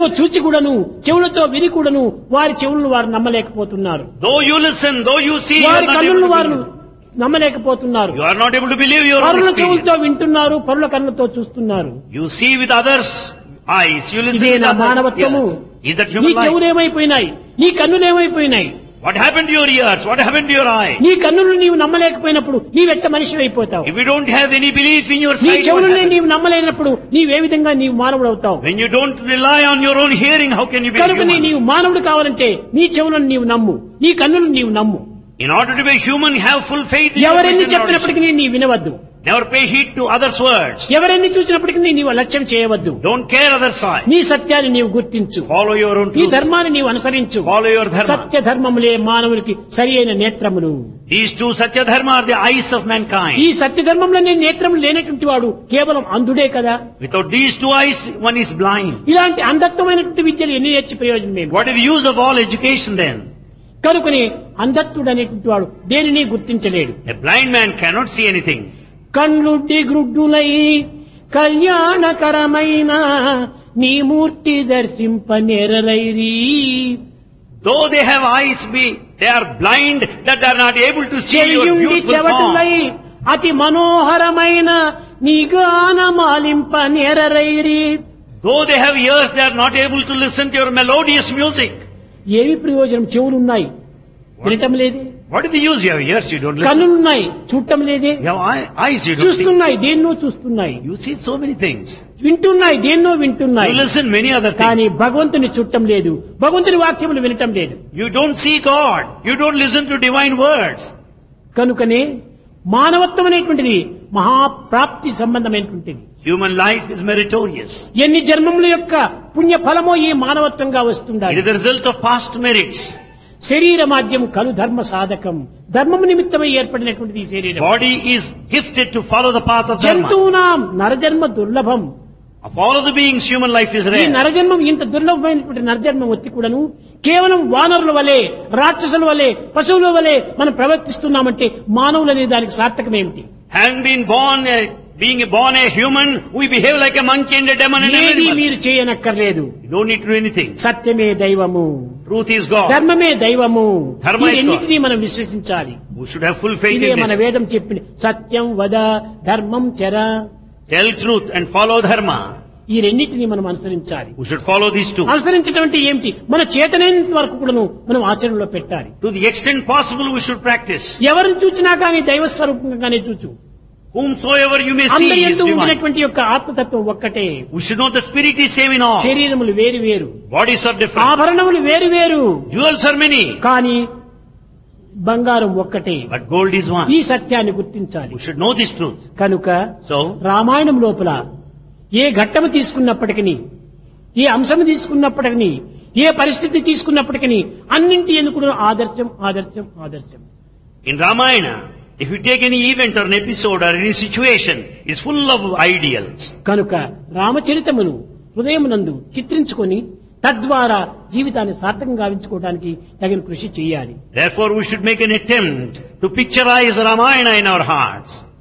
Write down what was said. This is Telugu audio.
చూచి కూడాను చెవులతో విని కూడాను వారి చెవులను వారు నమ్మలేకపోతున్నారు Though you listen, though you see, you are వారి not able కన్నులను to వారు believe. నమ్మలేకపోతున్నారు You are not able to believe your own పరుల చెవులతో experience. వింటున్నారు పరుల కన్నులతో చూస్తున్నారు You see with others' eyes, you listen ఇదే with నా others' మానవత్వము ears. Is that నీ human life? చెవులు ఏమైపోయినాయి నీ కన్నులు ఏమైపోయినాయి What happened to your ears? What happened to your eye? నీ కన్నులు నీవు నమ్మలేకపోయినప్పుడు నీవెట్ట మనిషి అయిపోతావు If you don't have any belief in your నీ sight, what చెవులని happens? నీవు నమ్మలేనప్పుడు నీవే విధంగా నీవు మానవుడు అవుతావు when you don't rely on your own hearing, how can you be కనుకని human? నీవు మానవుడు కావాలంటే నీ చెవులను నీవు నమ్ము నీ కన్నులు నీవు నమ్ము In order to be human, have full faith in your ఎవరెన్ని vision and చెప్పినప్పటికీ audition. నీ వినవద్దు Never pay heed to others' words. ఎవరెన్ని చూసినప్పటికీ నీవు లక్ష్యం చేయవద్దు Don't care others' side. నీ సత్యాన్ని నీవు గుర్తించు Follow your own నీ truth. ధర్మాన్ని నీవు అనుసరించు Follow your dharma. సత్య ధర్మములే మానవునికి సరి అయిన నేత్రములు These two Satya Dharma are the eyes of ఈ mankind. సత్య ధర్మంలో నేను నేత్రములు లేనటువంటి వాడు కేవలం అంధుడే కదా Without these two eyes, one is blind. ఇలాంటి అంధత్వమైనటువంటి విద్యలు ఎన్ని నేర్చి ప్రయోజనం ఏమి What is the use of all education then? కనుకని అంధత్తుడు అనేటువంటి వాడు దేనిని గుర్తించలేడు A blind man cannot see anything. కళ్ళుడ్డి గ్రుడ్డులై కళ్యాణకరమైన నీ మూర్తి దర్శింప నెరలైరి Though they have eyes, be they are blind that they are not able to see your చెయ్యుండి beautiful చెవటులై form. అతి మనోహరమైన నీ గానమాలింప నెరరైరి Though they have ears, they are not able to listen to your melodious music. ఏమి ప్రయోజనం చెవులున్నాయి వినటం లేదే What is the use? You have ears, you don't listen. కన్నులున్నాయి చూడటం లేదే You have eye- eyes, you don't see. చూస్తున్నాయి దేన్నో చూస్తున్నాయి You see so many things. వింటున్నాయి దేన్నో వింటున్నాయి You listen many other కానీ things. భగవంతుని చుట్టం లేదు భగవంతుని వాక్యములు వినటం లేదు You don't see God. You don't listen to divine words. కనుకనే మానవత్వం అనేటువంటిది మహాప్రాప్తి సంబంధమైనటువంటిది Human life is meritorious. ఎన్ని జన్మముల యొక్క పుణ్య ఫలమో ఈ మానవత్వంగా It వస్తుండాలి is the result of past merits. శరీర మాధ్యం కలు ధర్మ సాధకం ధర్మము నిమిత్తమై ఏర్పడినటువంటిది ఈ శరీరం Body is gifted to follow the path of dharma. జంతువునాం నరజన్మ దుర్లభం Of all of the beings, human life is ఈ rare. నరజన్మం ఇంత దుర్లభమైనటువంటి నరజన్మం వచ్చి కూడాను కేవలం వానరుల వలె రాక్షసుల వలె పశువుల వలె మనం ప్రవర్తిస్తున్నామంటే మానవులు అనే దానికి సార్థకం ఏమిటి Having been born, a, being born a human, we behave like a monkey and a demon and an ఏది animal. మీరు చేయనక్కర్లేదు You don't need to do anything. సత్యమే దైవము Truth is God. ధర్మమే దైవము ధర్మ is రెండింటినీ మనం విశ్వసించాలి We should have full faith ఇదే in మన this. వేదం చెప్పిన సత్యం వద ధర్మం చెర Tell truth and follow dharma. ఈ రెండింటినీ మనం అనుసరించాలి We should follow these two. అనుసరించడం అంటే ఏమిటి మన చేతనైనంత వరకు కూడాను మనం ఆచరణలో పెట్టాలి To the extent possible, we should practice. ఎవరిని చూచినా కానీ దైవ స్వరూపంగానే చూచు Whomsoever you may అందరి see is ఎందు divine. ఉండినటువంటి యొక్క ఆత్మతత్వం ఒక్కటే We should know the spirit is same in all. శరీరములు వేరు వేరు Bodies are different. ఆభరణములు వేరు వేరు Jewels are many. కానీ బంగారం ఒక్కటే But gold is one. ఈ సత్యాన్ని గుర్తించాలి We should know this truth. కనుక So, రామాయణం లోపల ఏ ఘట్టము తీసుకున్నప్పటికీ ఏ అంశము తీసుకున్నప్పటికీ ఏ పరిస్థితి తీసుకున్నప్పటికీ అన్నింటి ఎందుకు ఆదర్శం ఆదర్శం ఆదర్శం in Ramayana, if you take any event or an episode or any situation, it's full of ideals. కనుక రామచరితమును హృదయమునందు చిత్రించుకొని తద్వారా జీవితాన్ని సార్థకం గావించుకోవడానికి తగిన కృషి చేయాలి Therefore, we should make an attempt to picturize Ramayana in our hearts.